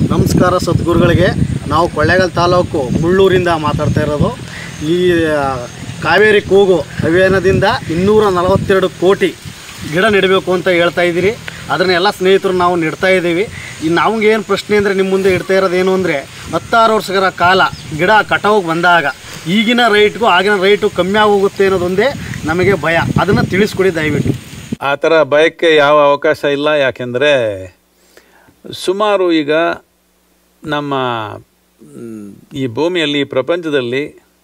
ನಮಸ್ಕಾರ ಸದ್ಗುರುಗಳಿಗೆ ನಾವು ಕೊಳ್ಳೇಗಾಲ ತಾಲೂಕು ಮುಳ್ಳೂರಿಂದ ಮಾತಾಡ್ತಾ ಇರೋದು ಈ ಆ, ಕಾವೇರಿ ಕೂಗು ಅಭಿಯಾನದಿಂದ ಇನ್ನೂರ ನಲವತ್ತೆರಡು ಕೋಟಿ ಗಿಡ ನೆಡಬೇಕು ಅಂತ ಹೇಳ್ತಾ ಇದ್ದೀರಿ ಅದನ್ನ ಎಲ್ಲ ಸ್ನೇಹಿತರು ನಾವು ನೆಡ್ತಾ ಇದ್ದೀವಿ ಈ ನಮ್ಗೆ ಏನು ಪ್ರಶ್ನೆ ಅಂದರೆ ನಿಮ್ಮ ಮುಂದೆ ಇಡ್ತಾ ಇರೋದೇನು ಅಂದರೆ ಹತ್ತಾರು ವರ್ಷಗಳ ಕಾಲ ಗಿಡ ಕಟಾವಿಗೆ ಬಂದಾಗ ಈಗಿನ ರೈಟ್ಗೂ ಆಗಿನ ರೈಟು ಕಮ್ಮಿ ಆಗೋಗುತ್ತೆ ಅನ್ನೋದೊಂದೇ ನಮಗೆ ಭಯ ಅದನ್ನು ತಿಳಿಸ್ಕೊಡಿ ದಯವಿಟ್ಟು ಆ ಥರ ಭಯಕ್ಕೆ ಯಾವ ಅವಕಾಶ ಇಲ್ಲ ಯಾಕೆಂದರೆ ಸುಮಾರು ಈಗ ನಮ್ಮ ಮ್, ಈ ಭೂಮಿಯಲ್ಲಿ ಈ ಪ್ರಪಂಚದಲ್ಲಿ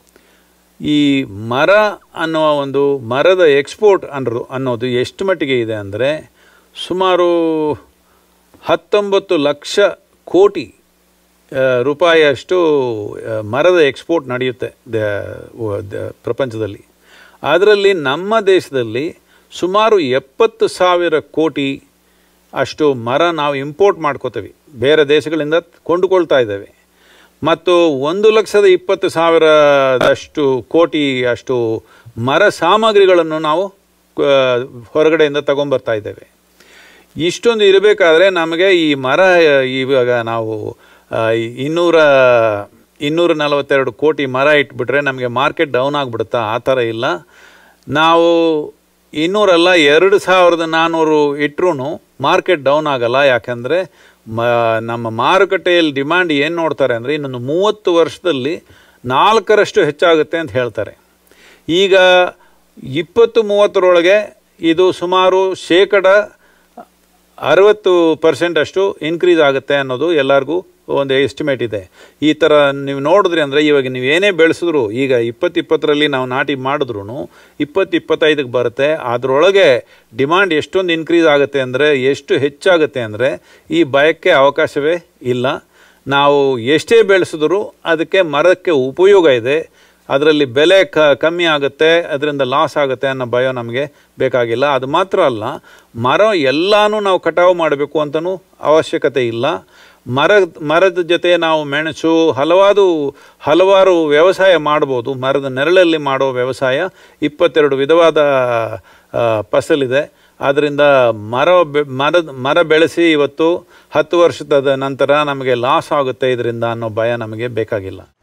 ಈ ಮರ ಅನ್ನುವ ಒಂದು ಮರದ ಎಕ್ಸ್ಪೋರ್ಟ್ ಅನ್ನೋದು ಅನ್ನೋದು ಎಷ್ಟು ಮಟ್ಟಿಗೆ ಇದೆ ಅಂದರೆ ಸುಮಾರು ಹತ್ತೊಂಬತ್ತು ಲಕ್ಷ ಕೋಟಿ ಆ, ರೂಪಾಯಿಯಷ್ಟು ಆ, ಮರದ ಎಕ್ಸ್ಪೋರ್ಟ್ ನಡೆಯುತ್ತೆ ದ- ವ- ದ- ಪ್ರಪಂಚದಲ್ಲಿ ಅದರಲ್ಲಿ ನಮ್ಮ ದೇಶದಲ್ಲಿ ಸುಮಾರು ಎಪ್ಪತ್ತು ಸಾವಿರ ಕೋಟಿ ಅಷ್ಟು ಮರ ನಾವು ಇಂಪೋರ್ಟ್ ಮಾಡ್ಕೋತೀವಿ ಬೇರೆ ದೇಶಗಳಿಂದ ಕೊಂಡುಕೊಳ್ತಾ ಇದ್ದೇವೆ ಮತ್ತು ಒಂದು ಲಕ್ಷದ ಇಪ್ಪತ್ತು ಸಾವಿರದಷ್ಟು ಕೋಟಿ ಅಷ್ಟು ಮರ ಸಾಮಗ್ರಿಗಳನ್ನು ನಾವು ಆ, ಹೊರಗಡೆಯಿಂದ ತಗೊಂಬರ್ತಾ ಇದ್ದೇವೆ ಇಷ್ಟೊಂದು ಇರಬೇಕಾದ್ರೆ ನಮಗೆ ಈ ಮರ ಇವಾಗ ನಾವು ಆ, ಇನ್ನೂರ ಇನ್ನೂರ ನಲವತ್ತೆರಡು ಕೋಟಿ ಮರ ಇಟ್ಬಿಟ್ರೆ ನಮಗೆ ಮಾರ್ಕೆಟ್ ಡೌನ್ ಆಗಿಬಿಡುತ್ತಾ ಆ ಥರ ಇಲ್ಲ ನಾವು ಇನ್ನೂರಲ್ಲ ಎರಡು ಸಾವಿರದ ನಾನ್ನೂರು ಇಟ್ಟರು ಮಾರ್ಕೆಟ್ ಡೌನ್ ಆಗಲ್ಲ ಯಾಕಂದರೆ ಮ ನಮ್ಮ ಮಾರುಕಟ್ಟೆಯಲ್ಲಿ ಡಿಮ್ಯಾಂಡ್ ಏನು ನೋಡ್ತಾರೆ ಅಂದರೆ ಇನ್ನೊಂದು ಮೂವತ್ತು ವರ್ಷದಲ್ಲಿ ನಾಲ್ಕರಷ್ಟು ಹೆಚ್ಚಾಗುತ್ತೆ ಅಂತ ಹೇಳ್ತಾರೆ ಈಗ ಇಪ್ಪತ್ತು ಮೂವತ್ತರೊಳಗೆ ಇದು ಸುಮಾರು ಶೇಕಡ ಅರವತ್ತು ಪರ್ಸೆಂಟ್ ಅಷ್ಟು ಇನ್ಕ್ರೀಸ್ ಆಗುತ್ತೆ ಅನ್ನೋದು ಎಲ್ಲರಿಗೂ ಒಂದು ಎಸ್ಟಿಮೇಟ್ ಇದೆ ಈ ಥರ ನೀವು ನೋಡಿದ್ರಿ ಅಂದರೆ ಇವಾಗ ನೀವು ಏನೇ ಬೆಳೆಸಿದ್ರು ಈಗ ಇಪ್ಪತ್ತು ಇಪ್ಪತ್ತರಲ್ಲಿ ನಾವು ನಾಟಿ ಮಾಡಿದ್ರು ಇಪ್ಪತ್ತು ಇಪ್ಪತ್ತೈದಕ್ಕೆ ಬರುತ್ತೆ ಅದರೊಳಗೆ ಡಿಮಾಂಡ್ ಎಷ್ಟೊಂದು ಇನ್ಕ್ರೀಸ್ ಆಗುತ್ತೆ ಅಂದರೆ ಎಷ್ಟು ಹೆಚ್ಚಾಗುತ್ತೆ ಅಂದರೆ ಈ ಭಯಕ್ಕೆ ಅವಕಾಶವೇ ಇಲ್ಲ ನಾವು ಎಷ್ಟೇ ಬೆಳೆಸಿದ್ರು ಅದಕ್ಕೆ ಮರಕ್ಕೆ ಉಪಯೋಗ ಇದೆ ಅದರಲ್ಲಿ ಬೆಲೆ ಕ ಕಮ್ಮಿ ಆಗುತ್ತೆ ಅದರಿಂದ ಲಾಸ್ ಆಗುತ್ತೆ ಅನ್ನೋ ಭಯ ನಮಗೆ ಬೇಕಾಗಿಲ್ಲ ಅದು ಮಾತ್ರ ಅಲ್ಲ ಮರ ಎಲ್ಲನೂ ನಾವು ಕಟಾವು ಮಾಡಬೇಕು ಅಂತಲೂ ಅವಶ್ಯಕತೆ ಇಲ್ಲ ಮರ ಮರದ ಜೊತೆ ನಾವು ಮೆಣಸು ಹಲವಾರು ಹಲವಾರು ವ್ಯವಸಾಯ ಮಾಡ್ಬೋದು ಮರದ ನೆರಳಲ್ಲಿ ಮಾಡೋ ವ್ಯವಸಾಯ ಇಪ್ಪತ್ತೆರಡು ವಿಧವಾದ ಆ, ಫಸಲಿದೆ ಆದ್ದರಿಂದ ಮರ ಬೆ- ಮರದ ಮರ ಬೆಳೆಸಿ ಇವತ್ತು ಹತ್ತು ವರ್ಷದ ನಂತರ ನಮಗೆ ಲಾಸ್ ಆಗುತ್ತೆ ಇದರಿಂದ ಅನ್ನೋ ಭಯ ನಮಗೆ ಬೇಕಾಗಿಲ್ಲ